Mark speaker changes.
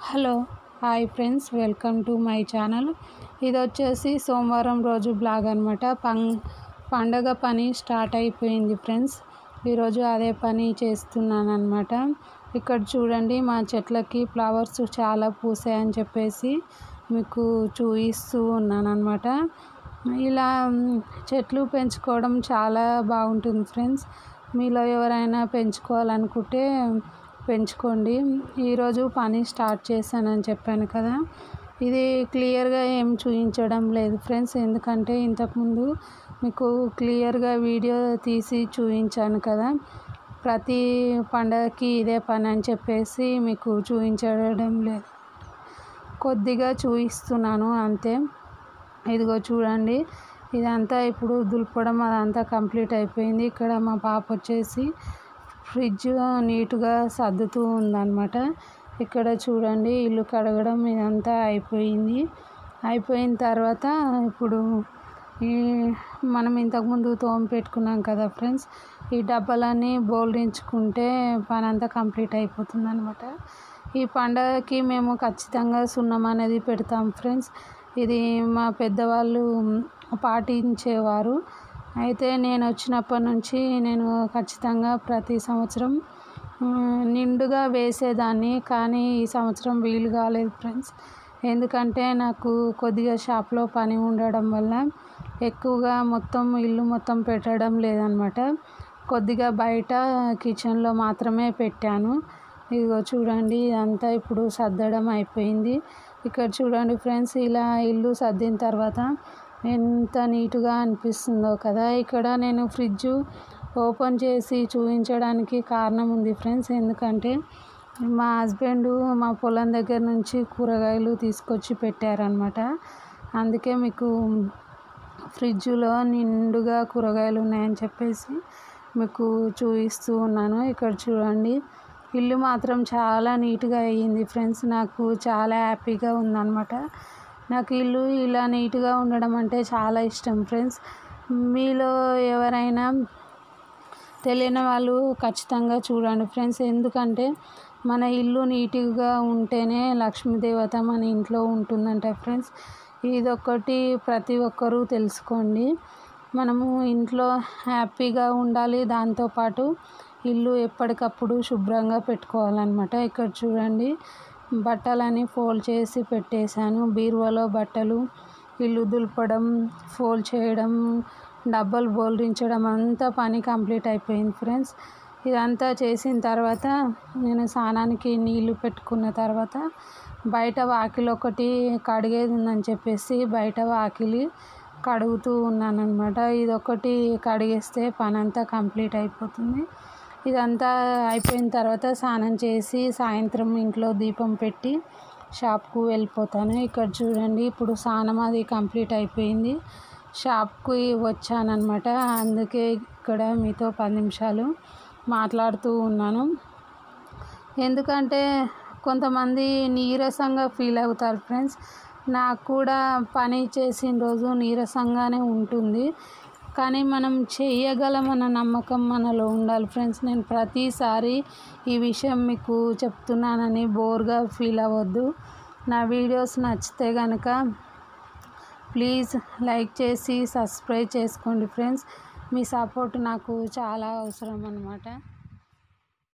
Speaker 1: hello hi friends welcome to my channel ఇది వచ్చేసి సోమవారం రోజు బ్లాగ్ అనమాట పం పండగ పని స్టార్ట్ అయిపోయింది ఫ్రెండ్స్ ఈరోజు అదే పని చేస్తున్నాను అనమాట ఇక్కడ చూడండి మా చెట్లకి ఫ్లవర్స్ చాలా పూసాయని చెప్పేసి మీకు చూపిస్తూ ఉన్నాను అనమాట ఇలా మ్, చెట్లు పెంచుకోవడం చాలా బాగుంటుంది ఫ్రెండ్స్ మీలో ఎవరైనా పెంచుకోవాలనుకుంటే పెంచుకోండి ఈరోజు పని స్టార్ట్ చేశానని చెప్పాను కదా ఇది క్లియర్గా ఏం చూపించడం లేదు ఫ్రెండ్స్ ఎందుకంటే ఇంతకుముందు మీకు క్లియర్గా వీడియో తీసి చూపించాను కదా ప్రతి పండగకి ఇదే పని అని చెప్పేసి మీకు చూపించడం లేదు కొద్దిగా చూపిస్తున్నాను అంతే ఇదిగో చూడండి ఇదంతా ఇప్పుడు దులపడం అదంతా కంప్లీట్ అయిపోయింది ఇక్కడ మా పాప వచ్చేసి ఫ్రిడ్జ్ నీట్గా సర్దుతూ ఉందన్నమాట ఇక్కడ చూడండి ఇల్లు కడగడం ఇదంతా అయిపోయింది అయిపోయిన తర్వాత ఇప్పుడు ఈ మనం ఇంతకుముందు తోమ పెట్టుకున్నాం కదా ఫ్రెండ్స్ ఈ డబ్బాలన్నీ బోల్డించుకుంటే పని అంతా కంప్లీట్ అయిపోతుంది అనమాట ఈ పండగకి మేము ఖచ్చితంగా సున్నం అనేది పెడతాం ఫ్రెండ్స్ ఇది మా పెద్దవాళ్ళు పాటించేవారు అయితే నేను వచ్చినప్పటి నుంచి నేను ఖచ్చితంగా ప్రతి సంవత్సరం మ్, నిండుగా వేసేదాన్ని కానీ ఈ సంవత్సరం వీలు కాలేదు ఫ్రెండ్స్ ఎందుకంటే నాకు కొద్దిగా షాప్లో పని ఉండడం వల్ల ఎక్కువగా మొత్తం ఇల్లు మొత్తం పెట్టడం లేదనమాట కొద్దిగా బయట కిచెన్లో మాత్రమే పెట్టాను ఇదిగో చూడండి ఇదంతా ఇప్పుడు సర్దడం అయిపోయింది ఇక్కడ చూడండి ఫ్రెండ్స్ ఇలా ఇల్లు సర్దిన తర్వాత ఎంత నీట్గా అనిపిస్తుందో కదా ఇక్కడ నేను ఫ్రిడ్జ్ ఓపెన్ చేసి చూపించడానికి కారణం ఉంది ఫ్రెండ్స్ ఎందుకంటే మా హస్బెండ్ మా పొలం దగ్గర నుంచి కూరగాయలు తీసుకొచ్చి పెట్టారనమాట అందుకే మీకు ఫ్రిడ్జ్లో నిండుగా కూరగాయలు ఉన్నాయని చెప్పేసి మీకు చూపిస్తూ ఉన్నాను ఇక్కడ చూడండి ఇల్లు మాత్రం చాలా నీట్గా అయ్యింది ఫ్రెండ్స్ నాకు చాలా హ్యాపీగా ఉందన్నమాట నాకు ఇల్లు ఇలా నీట్గా ఉండడం అంటే చాలా ఇష్టం ఫ్రెండ్స్ మీలో ఎవరైనా తెలియని వాళ్ళు ఖచ్చితంగా చూడండి ఫ్రెండ్స్ ఎందుకంటే మన ఇల్లు నీట్గా ఉంటేనే లక్ష్మీదేవత మన ఇంట్లో ఉంటుందంట ఫ్రెండ్స్ ఇదొక్కటి ప్రతి ఒక్కరూ తెలుసుకోండి మనము ఇంట్లో హ్యాపీగా ఉండాలి దాంతోపాటు ఇల్లు ఎప్పటికప్పుడు శుభ్రంగా పెట్టుకోవాలన్నమాట ఇక్కడ చూడండి బట్టలని ఫోల్డ్ చేసి పెట్టేశాను బీరువాలో బట్టలు ఇల్లు దులపడం ఫోల్డ్ చేయడం డబ్బలు బోల్డించడం అంతా పని కంప్లీట్ అయిపోయింది ఫ్రెండ్స్ ఇదంతా చేసిన తర్వాత నేను స్నానానికి నీళ్లు పెట్టుకున్న తర్వాత బయట వాకిలి ఒకటి కడిగేది ఉందని చెప్పేసి బయట వాకిలి కడుగుతూ ఉన్నాను అనమాట ఇది ఒకటి కడిగేస్తే పని అంతా కంప్లీట్ అయిపోతుంది ఇదంతా అయిపోయిన తర్వాత స్నానం చేసి సాయంత్రం ఇంట్లో దీపం పెట్టి షాప్కు వెళ్ళిపోతాను ఇక్కడ చూడండి ఇప్పుడు స్నానం అది కంప్లీట్ అయిపోయింది షాప్కి వచ్చానమాట అందుకే ఇక్కడ మీతో పది నిమిషాలు మాట్లాడుతూ ఉన్నాను ఎందుకంటే కొంతమంది నీరసంగా ఫీల్ అవుతారు ఫ్రెండ్స్ నాకు కూడా పని చేసిన రోజు నీరసంగానే ఉంటుంది కానీ మనం చేయగలమన్న నమ్మకం మనలో ఉండాలి ఫ్రెండ్స్ నేను ప్రతిసారి ఈ విషయం మీకు చెప్తున్నానని బోర్గా ఫీల్ అవ్వద్దు నా వీడియోస్ నచ్చితే కనుక ప్లీజ్ లైక్ చేసి సబ్స్క్రైబ్ చేసుకోండి ఫ్రెండ్స్ మీ సపోర్ట్ నాకు చాలా అవసరం అన్నమాట